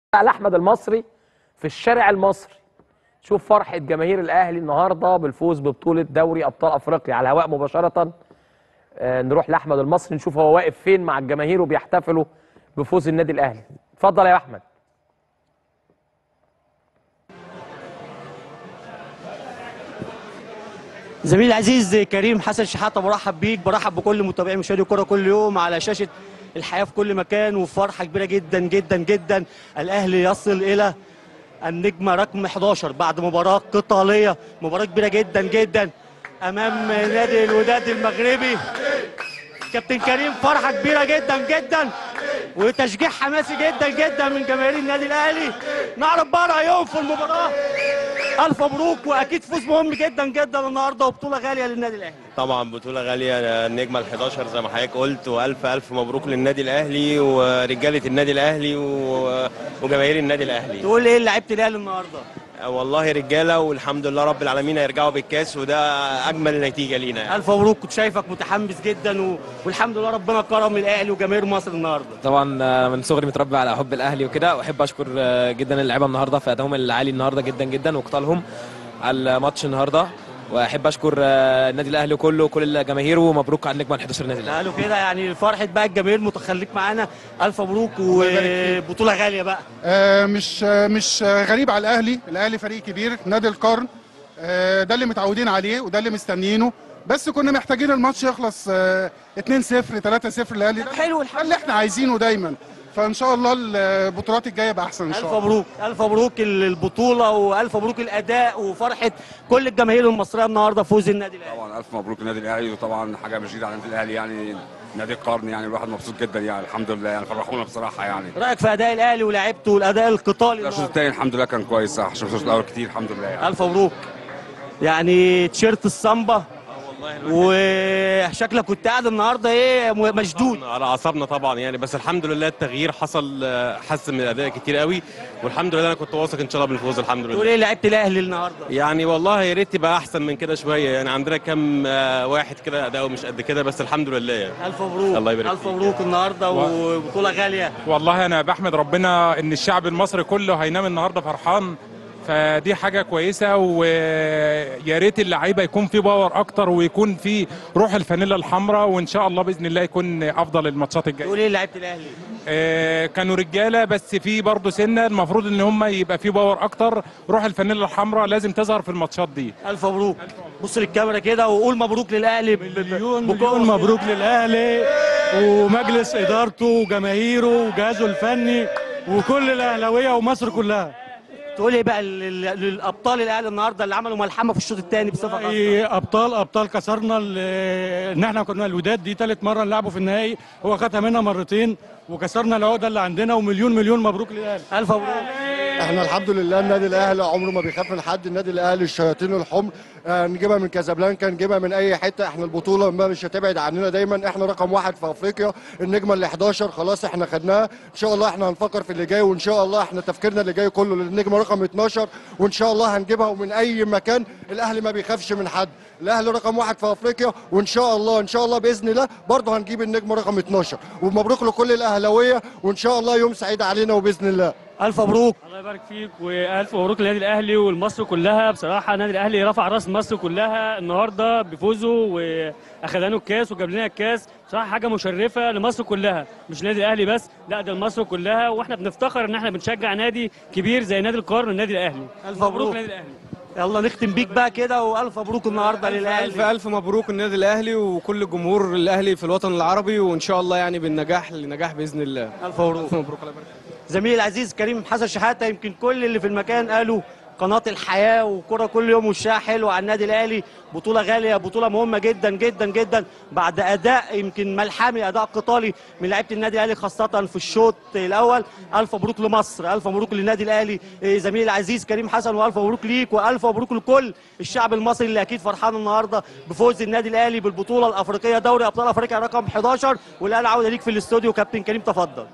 على احمد المصري في الشارع المصري شوف فرحه جماهير الاهلي النهارده بالفوز ببطوله دوري ابطال افريقيا على الهواء مباشره آه، نروح لاحمد المصري نشوف هو واقف فين مع الجماهير وبيحتفلوا بفوز النادي الاهلي اتفضل يا احمد زميلي العزيز كريم حسن شحاته برحب بيك برحب بكل متابعي مشاهدي الكره كل يوم على شاشه الحياه في كل مكان وفرحه كبيره جدا جدا جدا الاهلي يصل الى النجمه رقم 11 بعد مباراه قتاليه مباراه كبيره جدا جدا امام نادي الوداد المغربي كابتن كريم فرحه كبيره جدا جدا وتشجيع حماسي جدا جدا من جماهير النادي الاهلي نعرف بقى رايهم في المباراه الف مبروك واكيد فوز مهم جدا جدا النهارده وبطوله غاليه للنادي الاهلي طبعا بطولة غالية النجمة ال 11 زي ما حضرتك قلت والف الف مبروك للنادي الاهلي ورجالة النادي الاهلي و- وجماهير النادي الاهلي تقول ايه لعيبه الاهلي النهارده والله رجالة والحمد لله رب العالمين هيرجعوا بالكاس وده اجمل نتيجة لينا يعني. الف مبروك كنت شايفك متحمس جدا و... والحمد لله ربنا كرم الاهلي وجماهير مصر النهارده طبعا آه، من صغري متربي على حب الاهلي وكده واحب اشكر آه، جدا اللعيبه النهارده في ادائهم العالي النهارده جدا جدا وقتالهم على الماتش النهارده واحب اشكر آه، النادي الاهلي كله وكل الجماهير ومبروك على النجمه ال 11 النادي الاهلي قالوا كده يعني فرحه بقى الجماهير متخليك معانا الف مبروك وبطوله غاليه بقى آه، مش آه، مش آه، غريب على الاهلي الاهلي فريق كبير نادي القرن آه، ده اللي متعودين عليه وده اللي مستنيينه بس كنا محتاجين الماتش يخلص آه، 2-0 3-0 الاهلي ده حلو ده الحمد اللي احنا عايزينه دايما فان شاء الله البطولات الجايه بقى احسن ان الف شاء الله مبروك الف مبروك البطوله والف مبروك الاداء وفرحه كل الجماهير المصريه النهارده فوز النادي الاهلي طبعا الف مبروك للنادي الاهلي وطبعا حاجه مش جديده على النادي الاهلي يعني نادي القرن يعني الواحد مبسوط جدا يعني الحمد لله يعني فرحونا بصراحه يعني رايك في اداء الاهلي ولاعيبته والاداء القتالي الشوط النهارده الثاني الحمد لله كان كويس صح الشوط الاول كتير الحمد لله يعني الف مبروك يعني تيشيرت السامبا وشكلك كنت قاعد النهارده ايه م- مشدود على اعصابنا طبعا يعني بس الحمد لله التغيير حصل آه، حسن من الاداء كتير قوي والحمد لله انا كنت واثق ان شاء الله بالفوز الحمد تقول لله ايه لعيبه الاهلي النهارده يعني والله يا ريت تبقى احسن من كده شويه يعني عندنا كم آه، واحد كده اداؤه مش قد كده بس الحمد لله يعني. الف مبروك الله يبارك الف فيك. مبروك النهارده وبطوله غاليه والله انا بحمد ربنا ان الشعب المصري كله هينام النهارده فرحان فدي حاجه كويسه ويا ريت اللعيبه يكون في باور اكتر ويكون في روح الفانيلا الحمراء وان شاء الله باذن الله يكون افضل الماتشات الجايه تقول ايه لعيبه الاهلي آه، كانوا رجاله بس في برضه سنه المفروض ان هم يبقى في باور اكتر روح الفانيلا الحمراء لازم تظهر في الماتشات دي الف مبروك بص للكاميرا كده وقول مبروك للاهلي مليون مليون مبروك للاهلي ومجلس ادارته وجماهيره وجهازه الفني وكل الاهلاويه ومصر كلها تقول ايه بقى لل- للابطال الاهلي النهارده اللي عملوا ملحمه في الشوط الثاني بصفه خاصه إيه، ابطال ابطال كسرنا ال- ان احنا كنا الوداد دي ثالث مره نلعبه في النهائي هو خدها منا مرتين وكسرنا العقده اللي عندنا ومليون مليون مبروك للاهلي الف مبروك احنا الحمد لله النادي الاهلي عمره ما بيخاف من حد النادي الاهلي الشياطين الحمر آه، نجيبها من كازابلانكا نجيبها من اي حته احنا البطوله ما مش هتبعد عننا دايما احنا رقم واحد في افريقيا النجمه ال 11 خلاص احنا خدناها ان شاء الله احنا هنفكر في اللي جاي وان شاء الله احنا تفكيرنا اللي جاي كله للنجمه رقم 12 وان شاء الله هنجيبها ومن اي مكان الاهلي ما بيخافش من حد الاهلي رقم واحد في افريقيا وان شاء الله ان شاء الله باذن الله برضه هنجيب النجمه رقم 12 ومبروك لكل الاهلاويه وان شاء الله يوم سعيد علينا وباذن الله الف مبروك الله يبارك فيك والف مبروك للنادي الاهلي والمصر كلها بصراحه النادي الاهلي رفع راس مصر كلها النهارده بفوزه واخدانه الكاس وجاب لنا الكاس بصراحه حاجه مشرفه لمصر كلها مش النادي الاهلي بس لا ده لمصر كلها واحنا بنفتخر ان احنا بنشجع نادي كبير زي نادي القرن النادي الاهلي الف مبروك للنادي الاهلي يلا نختم بيك بقى كده والف مبروك النهارده ألف للاهلي ألف مبروك النادي الأهلي وكل جمهور الأهلي في الوطن العربي وإن شاء الله يعني بالنجاح لنجاح بإذن الله الف مبروك مبروك الله يبارك زميلي العزيز كريم حسن شحاته يمكن كل اللي في المكان قالوا قناة الحياة وكرة كل يوم وشها حلو على النادي الأهلي بطولة غالية بطولة مهمة جدا جدا جدا بعد أداء يمكن ملحمي أداء قتالي من لعيبة النادي الأهلي خاصة في الشوط الأول ألف مبروك لمصر ألف مبروك للنادي الأهلي إيه، زميلي العزيز كريم حسن وألف مبروك ليك وألف مبروك لكل الشعب المصري اللي أكيد فرحان النهاردة بفوز النادي الأهلي بالبطولة الأفريقية دوري أبطال أفريقيا رقم 11 والآن عودة ليك في الاستوديو كابتن كريم تفضل